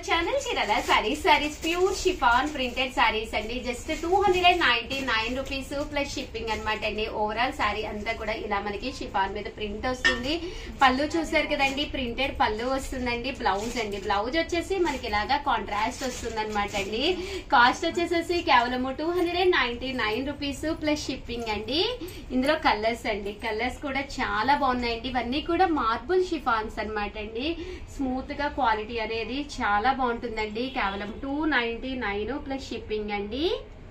channel Chirala sarees sarees pure chiffon printed sarees అండి just two hundred and ninety nine rupees plus shipping అనమాట అండి overall sorry అంతా కూడా ఇలా మనకి షిఫాన్ మీద ప్రింట్ వస్తుంది పళ్ళు చూసారు కదండి ప్రింటెడ్ పళ్ళు వస్తుందండి బ్లౌజ్ అండి బ్లౌజ్ వచ్చేసి మనకి ఇలాగా కాంట్రాస్ట్ వస్తుంది అనమాట అండి కాస్ట్ వచ్చేసేసి కేవలం two hundred and ninety nine rupees plus shipping అండి ఇందులో కలర్స్ అండి కలర్స్ కూడా చాలా బాగున్నాయండి ఇవన్నీ కూడా మార్బుల్ షిఫాన్స్ అనమాట అండి స్మూత్ గా క్వాలిటీ అనేది చాలా బాగుంటుందండి కేవలం two ninety nine plus shipping అండి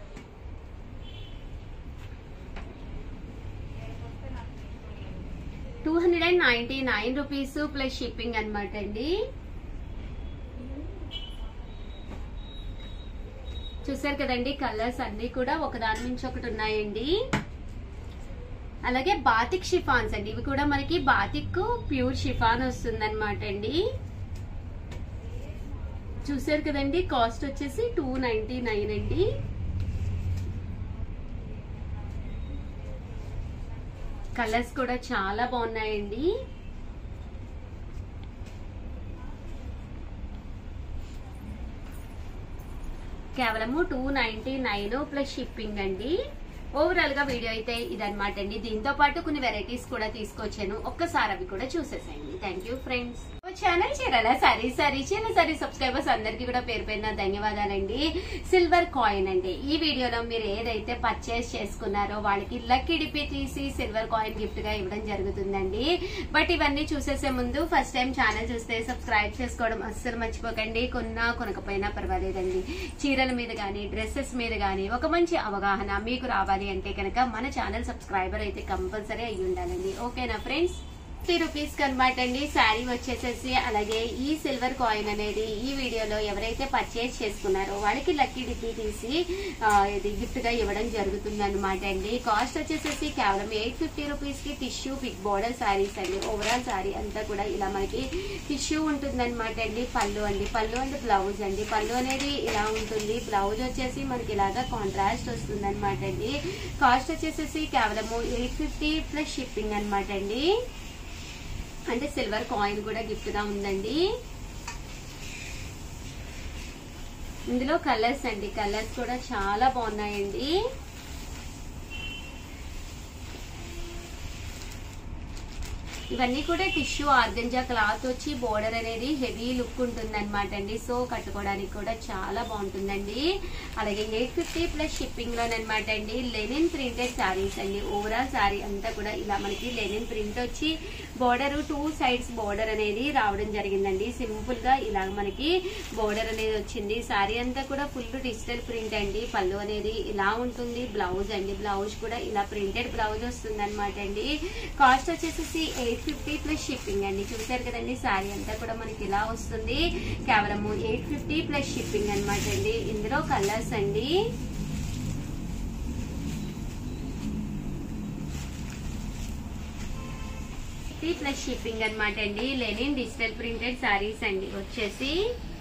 two hundred and ninety nine rupees plus shipping అనమాట అండి చూసారు కదండి కలర్స్ అన్ని కూడా ఒకదాని నుంచి ఒకటి ఉన్నాయండి అలాగే బాతిక్ షిఫాన్స్ అండి ఇవి కూడా మనకి బాతిక్ ప్యూర్ షిఫాన్ వస్తుంది అనమాట అండి చూసారు కదండి కాస్ట్ వచ్చేసి టూ నైన్టీ నైన్ అండి కలర్స్ కూడా చాలా బాగున్నాయండి కేవలము two ninety nine plus shipping అండి ఓవరాల్ గా వీడియో అయితే ఇదనమాట అండి దీంతో పాటు కొన్ని వెరైటీస్ కూడా తీసుకొచ్చాను ఒక్కసారి అవి కూడా చూసేసాయండి thank you friends channel Chirala saree సరీ చీర సరీ సబ్స్క్రైబర్స్ అందరికీ కూడా పేరు పేరున ధన్యవాదాలండి సిల్వర్ కాయిన్ అండి ఈ వీడియోలో మీరు ఏదైతే పర్చేస్ చేసుకున్నారో వాళ్ళకి లక్కీ డిపి తీసి సిల్వర్ కాయిన్ గిఫ్ట్ గా ఇవ్వడం జరుగుతుందండి బట్ ఇవన్నీ చూసేసే ముందు ఫస్ట్ టైం ఛానల్ చూస్తే సబ్స్క్రైబ్ చేసుకోవడం అస్సలు మర్చిపోకండి కొన్నా కొనకపోయినా పర్వాలేదండి చీరల మీద గానీ డ్రెస్సెస్ మీద గానీ ఒక మంచి అవగాహన మీకు రావాలి అంటే కనుక మన ఛానల్ సబ్స్క్రైబర్ అయితే కంపల్సరీ అయ్యి ఉండాలండి ఓకేనా ఫ్రెండ్స్ ఫిఫ్టీ రూపీస్ కనమాట అండి శారీ వచ్చేసేసి అలాగే ఈ సిల్వర్ కాయిన్ అనేది ఈ వీడియోలో ఎవరైతే పర్చేస్ చేసుకున్నారో వాళ్ళకి లక్కీ డిప్పి తీసి ఆ, ఇది గిఫ్ట్ గా ఇవ్వడం జరుగుతుంది అనమాట అండి కాస్ట్ వచ్చేసేసి కేవలం ఎయిట్ ఫిఫ్టీ రూపీస్ కి టిష్యూ బిగ్ బోర్డర్ శారీస్ అండి ఓవరాల్ శారీ అంతా కూడా ఇలా మనకి టిష్యూ ఉంటుంది అనమాట అండి పళ్ళు అండి పళ్ళు అండ్ బ్లౌజ్ అండి పళ్ళు అనేది ఇలా ఉంటుంది బ్లౌజ్ వచ్చేసి మనకి ఇలాగా కాంట్రాస్ట్ వస్తుంది అనమాట అండి కాస్ట్ వచ్చేసేసి కేవలము ఎయిట్ ఫిఫ్టీ ప్లస్ షిప్పింగ్ అనమాట అండి అంటే సిల్వర్ కాయిన్ కూడా గిఫ్ట్ గా ఉందండి ఇందులో కలర్స్ అండి కలర్స్ కూడా చాలా బాగున్నాయండి ఇవన్నీ కూడా టిష్యూ ఆర్గంజా క్లాత్ వచ్చి బోర్డర్ అనేది హెవీ లుక్ ఉంటుంది అనమాట అండి సో కట్టుకోవడానికి కూడా చాలా బాగుంటుందండి అలాగే ఎయిట్ ఫిఫ్టీ ప్లస్ షిప్పింగ్ లోనమాట అండి లెనిన్ ప్రింటెడ్ శారీస్ అండి ఓవరాల్ శారీ అంతా కూడా ఇలా మనకి లెనిన్ ప్రింట్ వచ్చి బోర్డర్ టూ సైడ్స్ బోర్డర్ అనేది రావడం జరిగిందండి సింపుల్ గా ఇలా మనకి బోర్డర్ అనేది వచ్చింది శారీ అంతా కూడా ఫుల్ డిజిటల్ ప్రింట్ అండి పళ్ళు అనేది ఇలా ఉంటుంది బ్లౌజ్ అండి బ్లౌజ్ కూడా ఇలా ప్రింటెడ్ బ్లౌజ్ వస్తుంది అనమాట అండి కాస్ట్ వచ్చేసి ఎయిట్ ఫిఫ్టీ ప్లస్ షిప్పింగ్ అండి చూసారు కదండి శారీ అంతా కూడా మనకి ఇలా వస్తుంది కేవలము ఎయిట్ ఫిఫ్టీ ప్లస్ షిప్పింగ్ అనమాట అండి ఇందులో కలర్స్ అండి ఫిఫ్టీ ప్లస్ షిప్పింగ్ అనమాట అండి లెనిన్ డిజిటల్ ప్రింటెడ్ శారీస్ అండి వచ్చేసి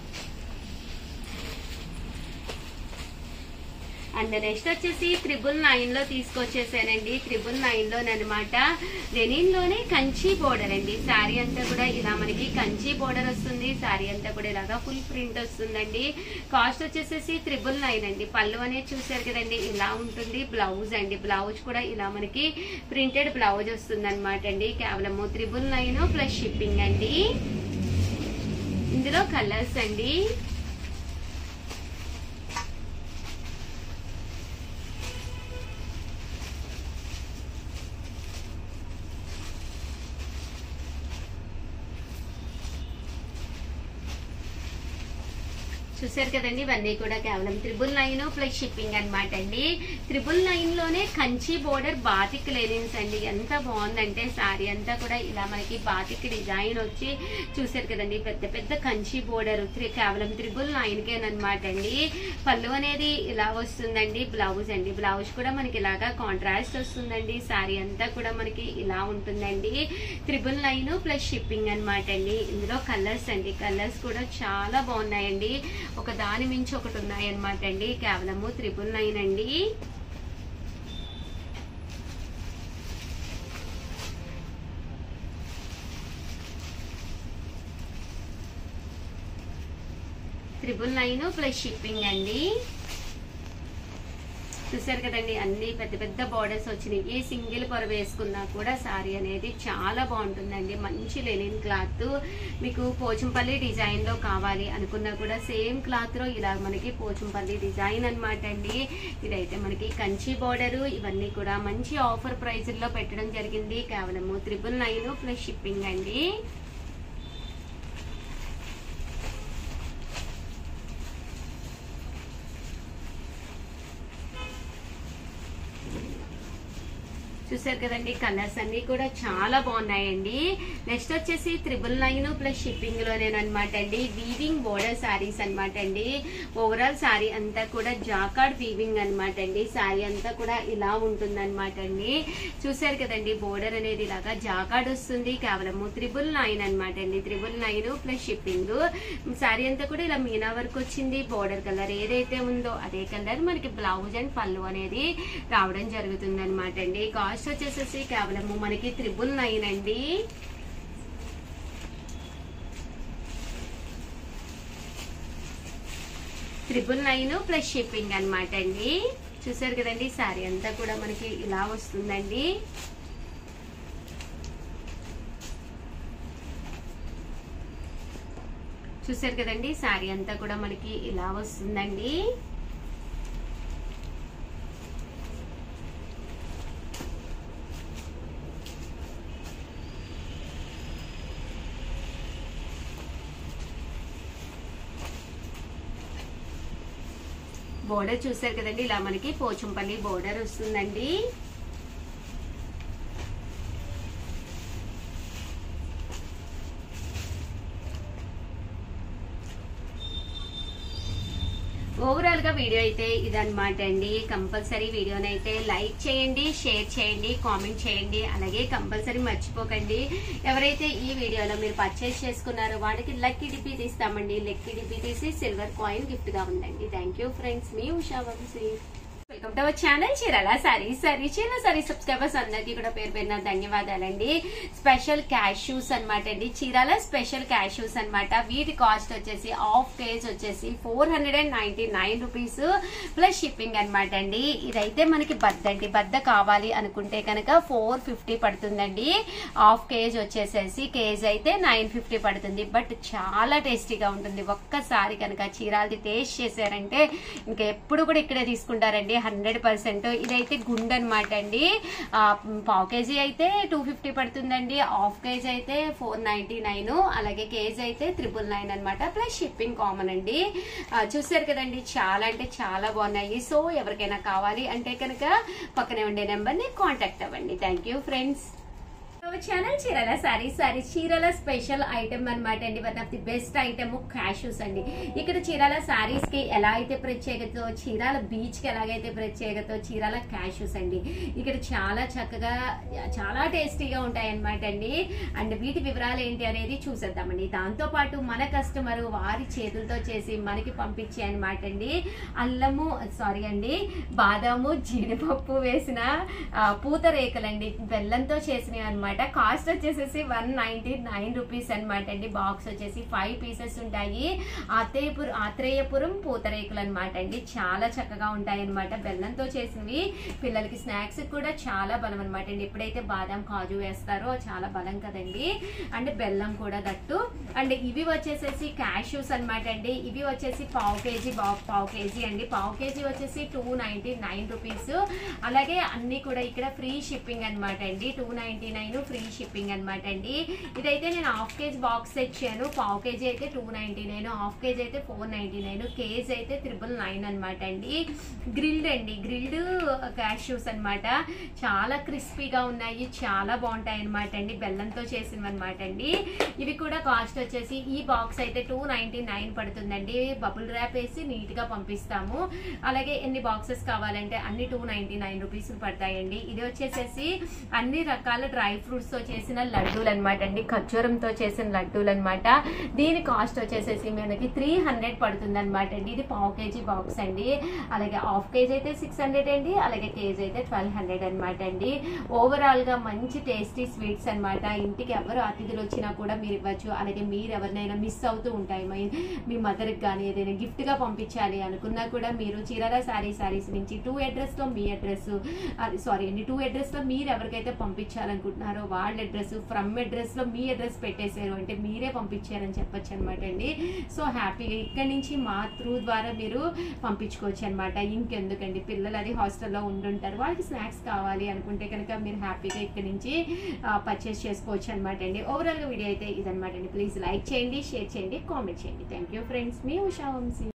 అండ్ నెక్స్ట్ వచ్చేసి త్రిబుల్ నైన్ లో తీసుకొచ్చేసానండి త్రిబుల్ నైన్ లో అనమాట లెనిన్ లోనే కంచి బోర్డర్ అండి శారీ అంతా కూడా ఇలా మనకి కంచి బోర్డర్ వస్తుంది శారీ అంతా కూడా ఇలాగా ఫుల్ ప్రింట్ వస్తుందండి కాస్ట్ వచ్చేసేసి త్రిబుల్ నైన్ అండి పళ్ళు అనేది చూసారు కదండి ఇలా ఉంటుంది బ్లౌజ్ అండి బ్లౌజ్ కూడా ఇలా మనకి ప్రింటెడ్ బ్లౌజ్ వస్తుంది అనమాట అండి కేవలము త్రిబుల్ నైన్ ప్లస్ షిప్పింగ్ అండి ఇందులో కలర్స్ అండి చూసారు కదండి ఇవన్నీ కూడా కేవలం త్రిబుల్ నైన్ ప్లస్ షిప్పింగ్ అనమాట అండి త్రిబుల్ నైన్ లోనే కంచి బోర్డర్ బాతిక్ లెనిన్స్ అండి ఎంత బాగుందంటే శారీ అంతా కూడా ఇలా మనకి బాతిక్ డిజైన్ వచ్చి చూసారు కదండి పెద్ద పెద్ద కంచి బోర్డర్ కేవలం త్రిబుల్ నైన్ కేనమాట అండి పళ్ళు అనేది ఇలా వస్తుందండి బ్లౌజ్ అండి బ్లౌజ్ కూడా మనకి ఇలాగా కాంట్రాస్ట్ వస్తుందండి శారీ అంతా కూడా మనకి ఇలా ఉంటుందండి త్రిబుల్ నైన్ ప్లస్ షిప్పింగ్ అనమాట అండి ఇందులో కలర్స్ అండి కలర్స్ కూడా చాలా బాగున్నాయండి ఒక దాని మించి ఒకటి ఉన్నాయన్నమాట అండి కేవలము త్రిబుల్ నైన్ అండి త్రిబుల్ నైన్ ప్లస్ షిప్పింగ్ అండి చూసారు కదండి అన్ని పెద్ద పెద్ద బార్డర్స్ వచ్చినాయి ఏ సింగిల్ పొర వేసుకున్నా కూడా సారీ అనేది చాలా బాగుంటుందండి మంచి లెనిన్ క్లాత్ మీకు పోచంపల్లి డిజైన్ లో కావాలి అనుకున్నా కూడా సేమ్ క్లాత్ లో ఇలా మనకి పోచంపల్లి డిజైన్ అన్నమాట అండి ఇదైతే మనకి కంచి బార్డర్ ఇవన్నీ కూడా మంచి ఆఫర్ ప్రైస్ లో పెట్టడం జరిగింది కేవలము త్రిబుల్ నైన్ ప్లస్ షిప్పింగ్ అండి చూసారు కదండి కలర్స్ అన్ని కూడా చాలా బాగున్నాయండి నెక్స్ట్ వచ్చేసి త్రిబుల్ నైన్ ప్లస్ షిప్పింగ్ లోనేనమాట అండి వీవింగ్ బోర్డర్ సారీస్ అనమాట అండి ఓవరాల్ సారీ అంతా కూడా జాకాడ్ వీవింగ్ అనమాట అండి సారీ అంతా కూడా ఇలా ఉంటుందన్నమాట అండి చూసారు కదండి బోర్డర్ అనేది ఇలాగా జాకాడ్ వస్తుంది కేవలము త్రిబుల్ నైన్ అనమాట అండి triple nine plus shipping saree అంతా కూడా ఇలా మీనా వర్క్ వచ్చింది బోర్డర్ కలర్ ఏదైతే ఉందో అదే కలర్ మనకి బ్లౌజ్ అండ్ పళ్ళు అనేది రావడం జరుగుతుంది అనమాట అండి కాస్ట్ వచ్చేసేసి కేవలము మనకి త్రిబుల్ నైన్ అండి త్రిబుల్ నైన్ ప్లస్ షిప్పింగ్ అనమాట అండి చూసారు కదండి సారీ అంతా కూడా మనకి ఇలా వస్తుందండి చూసారు కదండి సారీ అంతా కూడా మనకి ఇలా వస్తుందండి బోర్డర్ చూసారు కదండి ఇలా మనకి పోచంపల్లి బోర్డర్ వస్తుందండి ఓవరాల్ గా వీడియో అయితే ఇదన్నమాట అండి కంపల్సరీ వీడియోని అయితే లైక్ చేయండి షేర్ చేయండి కామెంట్ చేయండి అలాగే కంపల్సరీ మర్చిపోకండి ఎవరైతే ఈ వీడియోలో మీరు పర్చేస్ చేసుకున్నారో వాళ్ళకి లక్కీ డిపి తీస్తామండి లక్కీ డిపి తీసి సిల్వర్ కాయిన్ గిఫ్ట్ గా ఉందండి థ్యాంక్ యూ ఫ్రెండ్స్ మీ Usha Vamsi welcome to our channel Chirala saree saree Chirala saree subscribers అందరికీ కూడా పేరు పేరున ధన్యవాదాలండి స్పెషల్ క్యాష్ షూస్ అనమాట అండి చీరాల స్పెషల్ క్యాష్ షూస్ అనమాట వీటి కాస్ట్ వచ్చేసి హాఫ్ కేజ్ వచ్చేసి four hundred and ninety nine rupees plus shipping అనమాట అండి ఇదైతే మనకి బద్ద అండి బద్ద కావాలి అనుకుంటే కనుక ఫోర్ ఫిఫ్టీ పడుతుందండి హాఫ్ కేజ్ వచ్చేసేసి కేజ్ అయితే నైన్ ఫిఫ్టీ పడుతుంది బట్ చాలా టేస్టీగా ఉంటుంది ఒక్కసారి కనుక చీరాలది టేస్ట్ చేశారంటే ఇంకా ఎప్పుడు కూడా ఇక్కడే తీసుకుంటారండి హండ్రెడ్ పర్సెంట్ ఇదైతే గుండె అనమాట అండి ఆ, పావు కేజీ అయితే టూ ఫిఫ్టీ పడుతుందండి హాఫ్ కేజీ అయితే ఫోర్ నైన్టీ నైన్ అలాగే కేజీ అయితే త్రిపుల్ నైన్ అనమాట ప్లస్ షిప్పింగ్ కామన్ అండి ఆ, చూసారు కదండి చాలా అంటే చాలా బాగున్నాయి సో ఎవరికైనా కావాలి అంటే కనుక పక్కనే ఉండే నెంబర్ని కాంటాక్ట్ అవ్వండి thank you friends channel Chirala saree saree Chirala special item అన్నమాట అండి one of the best item cashews అండి ఇక్కడ చీరాల సారీస్ కి ఎలా అయితే ప్రత్యేకత చీరాల బీచ్ కి ఎలాగైతే ప్రత్యేకత చీరాల క్యాషూస్ అండి ఇక్కడ చాలా చక్కగా చాలా టేస్టీగా ఉంటాయి అన్నమాట అండి అండ్ వీటి వివరాలు ఏంటి అనేది చూసేద్దామండి దాంతో పాటు మన కస్టమర్ వారి చేతులతో చేసి మనకి పంపించే అనమాట అండి అల్లము సారీ అండి బాదాము జీడిపప్పు వేసిన ఆ, పూతరేకలండి బెల్లంతో చేసినవి అనమాట కాస్ట్ వచ్చేసేసి వన్ నైన్టీ నైన్ రూపీస్ అనమాట అండి బాక్స్ వచ్చేసి ఫైవ్ పీసెస్ ఉంటాయి ఆత్రేయపురం ఆత్రేయపురం పూతరేకులు అనమాట అండి చాలా చక్కగా ఉంటాయి అనమాట బెల్లంతో చేసినవి పిల్లలకి స్నాక్స్ కూడా చాలా బలం అనమాట అండి ఎప్పుడైతే బాదం కాజు వేస్తారో చాలా బలం కదండి అండ్ బెల్లం కూడా దట్టు అండ్ ఇవి వచ్చేసేసి క్యాష్యూస్ అనమాట అండి ఇవి వచ్చేసి పావు కేజీ బా- పావు కేజీ అండి పావు కేజీ వచ్చేసి టూ నైన్టీ నైన్ రూపీస్ అలాగే అన్ని కూడా ఇక్కడ ఫ్రీ షిప్పింగ్ అనమాట అండి two ninety nine free shipping అనమాట అండి ఇదైతే నేను హాఫ్ కేజీ బాక్స్ తెచ్చాను పావు కేజీ అయితే two ninety nine half kg అయితే ఫోర్ నైన్టీ నైన్ కేజీ అయితే త్రిబుల్ నైన్ అనమాట అండి గ్రిల్డ్ అండి గ్రిల్డ్ క్యాష్యూస్ అన్నమాట చాలా క్రిస్పీగా ఉన్నాయి చాలా బాగుంటాయి అనమాట అండి బెల్లంతో చేసినవి అనమాట అండి ఇవి కూడా కాస్ట్ వచ్చేసి ఈ బాక్స్ అయితే టూ నైన్టీ నైన్ పడుతుందండి బబుల్ ర్యాప్ వేసి నీట్ గా పంపిస్తాము అలాగే ఎన్ని బాక్సెస్ కావాలంటే అన్ని టూ నైన్టీ నైన్ రూపీస్ పడతాయండి ఇది వచ్చేసేసి అన్ని రకాల డ్రై ఫ్రూట్స్ తో చేసిన లడ్డూలు అనమాట అండి ఖర్జూరంతో చేసిన లడ్డూలు అనమాట దీని కాస్ట్ వచ్చేసేసి మనకి త్రీ హండ్రెడ్ పడుతుంది అనమాట అండి ఇది పావు కేజీ బాక్స్ అండి అలాగే హాఫ్ కేజీ అయితే సిక్స్ హండ్రెడ్ అండి అలాగే కేజీ అయితే ట్వెల్వ్ హండ్రెడ్ అనమాట అండి ఓవరాల్ గా మంచి టేస్టీ స్వీట్స్ అన్నమాట ఇంటికి ఎవరు అతిథులు వచ్చినా కూడా మీరు ఇవ్వచ్చు అలాగే మీరు ఎవరినైనా మిస్ అవుతూ ఉంటాయి మీ- మీ మదర్కి కానీ ఏదైనా గిఫ్ట్ గా పంపించాలి అనుకున్నా కూడా మీరు చీరాల శారీ శారీస్ నుంచి టూ అడ్రస్ లో మీ అడ్రస్ సారీ అండి టూ అడ్రస్ లో మీరు ఎవరికైతే పంపించాలనుకుంటున్నారో వాళ్ళ అడ్రస్ ఫ్రమ్ అడ్రస్ లో మీ అడ్రస్ పెట్టేశారు అంటే మీరే పంపించారని చెప్పొచ్చు అనమాట అండి సో హ్యాపీగా ఇక్కడ నుంచి మా త్రూ ద్వారా మీరు పంపించుకోవచ్చు అనమాట ఇంకెందుకండి పిల్లలు అది హాస్టల్లో ఉండుంటారు వాళ్ళకి స్నాక్స్ కావాలి అనుకుంటే కనుక మీరు హ్యాపీగా ఇక్కడ నుంచి పర్చేస్ చేసుకోవచ్చు అనమాట అండి ఓవరాల్గా వీడియో అయితే ఇదనమాట అండి ప్లీజ్ లైక్ చేయండి షేర్ చేయండి కామెంట్ చేయండి థ్యాంక్ యూ ఫ్రెండ్స్ మీ ఉషా వంశీ